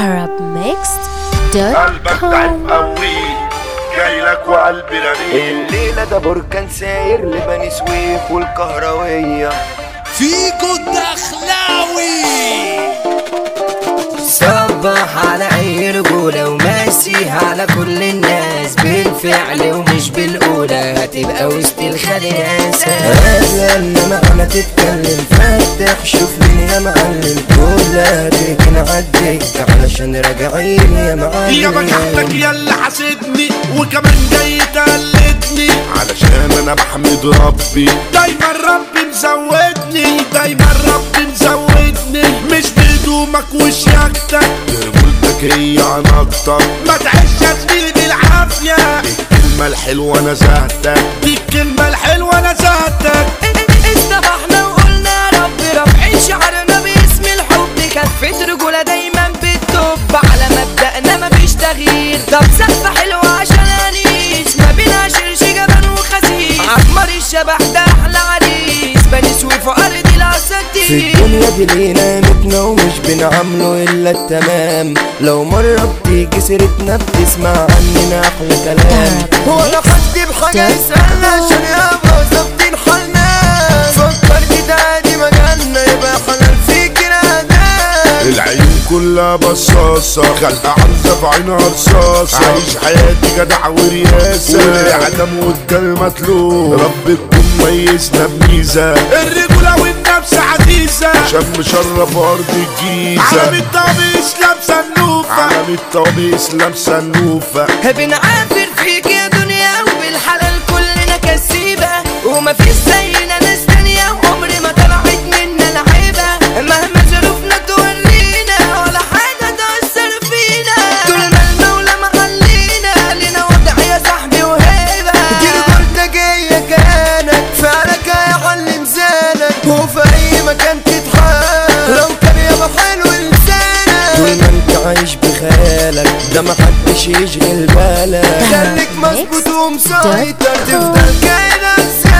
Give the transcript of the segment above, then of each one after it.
قلبك ضعيف قوي جاي لك وقلبي رنين الليلة ده بركان ساير لبني سويف والكهروية فيكو الدخلاوي صبح على اي رجولة وماسي على كل الناس بالفعل ومش بالأولى هتبقى وسط الخلياسة هذا انما انا تتكلم فتح شوف مين يا معلم كلها تركن عدك علشان راجعين يا معلم يا بجحتك يا اللي حاسدني وكمان جاي تقلدني علشان انا بحمد ربي دايما ربي مزودني دايما ربي مزودني مش بهدومك وشياكتك رجولتك هي عناقتك ما تعيش يا زميلي بالعافية الكلمة الحلوة نزهتك دي الكلمة الحلوة نزهتك استبحنا وقلنا يا رب رافعين شعرنا باسم الحب كفة رجولة دايما بتطب على مبدأنا مفيش تغيير طب سقفة حلوة عشان انيس ما بينا شرش جبل وخسيس عمر الشبح ده احلى عريس بني سويف وارض في الاساتير الدنيا دي لينا قيمتنا ومش بنعامله الا التمام لو مرة بتيجي سيرتنا بتسمع عننا احلى كلام هو انا حد بحاجة يسألنا عشان يابا ظابطين حالنا فكرت ده عادي مجالنا يبقى حلال فيك نادام العيون كلها بصاصة خلقة عرزة في عينها رصاصة عايش حياتي جدع ورياسة والإعدام والدم مطلوب رب تكون ميزنا بميزة الرجولة والنفس عزيزة شم شرف أرض الجيزة عالم الطبيس لابسة النوفة عالم الطبيس لابسة النوفة بنعافر فيك يا دنيا وبالحلال كلنا كسيبة ومفيش زينا ناس تانية وعمر ما طلعت منا لعيبة مهما ظروفنا تورينا ولا حاجة تأثر فينا طول ما المولى محلينا لنا وضع يا صاحبي وهيبة دي رجولتك جاية كانك فعلك هيعلم زانك وفي أي مكان تتحال لو كان يابا حلو لسانك طول ما انت عايش بخيالك ده محدش يشغل بالك خليك مظبوط ومسيطر تفضل كده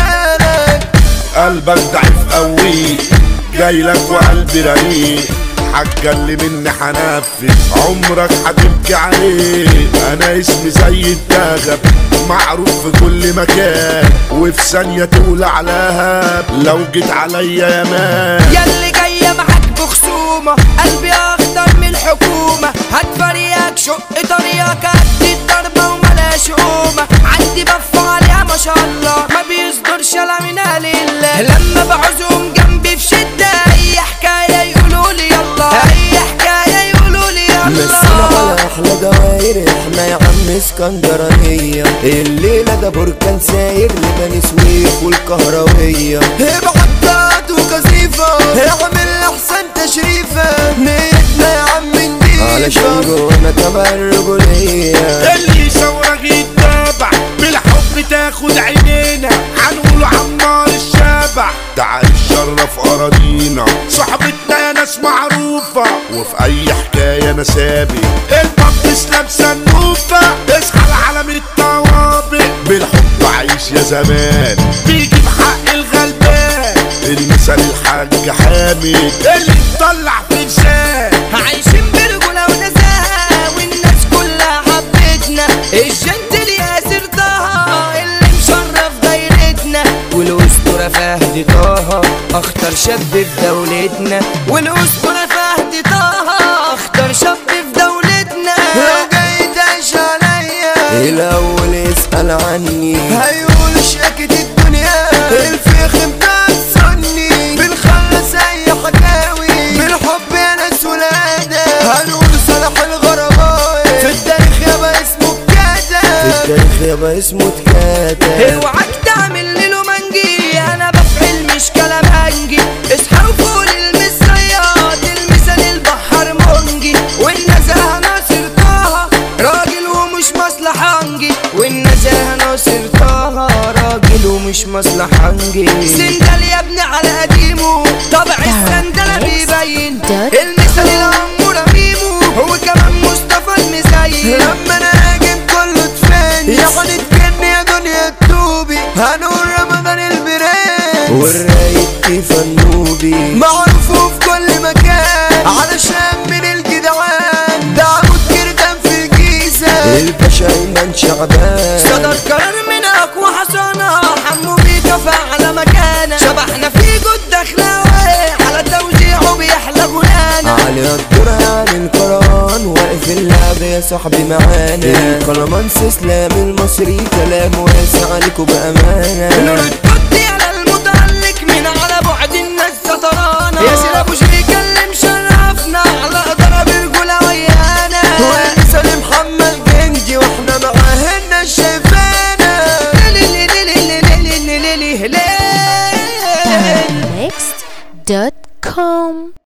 لسانك قلبك ضعيف قوي جاي لك وقلبي رقيق حاجة اللي مني حنفذ عمرك هتبكي عليه انا اسمي زي الدغب معروف في كل مكان وفي ثانية تولع لهب لو جيت عليا يا مان ياللي جاية معاك بخصومة قلبي أخضر من الحكومة هتفريك شق طريقك قد الضربة وملاش قومة عندي بف عليها ما شاء الله ما بيصدرش لا من لله لما بعوزهم جنبي في شدة أي حكاية يقولوا لي يلا أي حكاية يقولوا لي مسنا يلا على احلى دواير احنا يا عم اسكندرانية الليلة ده بركان ساير لبني سويف والكهروية ابعد وكثيفة اعمل احسن تشريفة نيتنا يا عم نضيفة علشان جوانا تبع الرجولية اللي يصورك يتابع بالحب تاخد عينينا هنقوله عمار الشابع تعال شرف اراضينا صحبتنا يا ناس معروفة وفي اي حكاية انا سابق البطس لابسة النوفة اصحى العالم الطوابق بالحب عايش يا زمان بيجي بحق الغلبان المثال الحاج حامد اللي مطلع في لسان عايشين برجولة ونزاهة والناس كلها حبتنا الجنتل ياسر طه اللي مشرف دايرتنا والأسطورة فهد طه أخطر شاب في دولتنا والأسطورة فهد طه أخطر شاب في دولتنا لو جاي تعيش عليا الاول اسأل عني هيقول شاكت الدنيا الفيخ مكسرني بنخلص اي حكاوي بالحب يا ناس ولادة هنقول صلاح الغرباوي في التاريخ يابا اسمه اتكاتب في التاريخ يابا اسمه اتكاتب اوعك تعمل له منجي انا بفعل مش كلام هنجي اصحى وفول المصريات المثال البحر منجي والنزاهة ناصر طه راجل ومش مصلحنجي والنزاهة ناصر طه راجل ومش مصلحنجي سندل يا ابني على قديمه طبع السندلة بيبين المثال الأمورة ميمو هو كمان مصطفى المزين لما انا هاجم كله تفاني يعني تكن يا دنيا التوبي هنقول رمضان البرنس والرايق كيف النوبي معروف في كل مكان علشان من الجدعان ده ايمن شعبان صدر قرار من اقوى حصانة حمو بيكا على مكانه شبحنا في جد اخلاوي على توزيعه بيحلى غنانا علي الدور عن القرآن واقف اللعب يا صاحبي معانا القلمانس اسلام المصري كلام واسع عليكوا نور بأمانة التوتي على المتعلق من على بعد الناس سطرانة يا سير ابو شريك اللي مشرفنا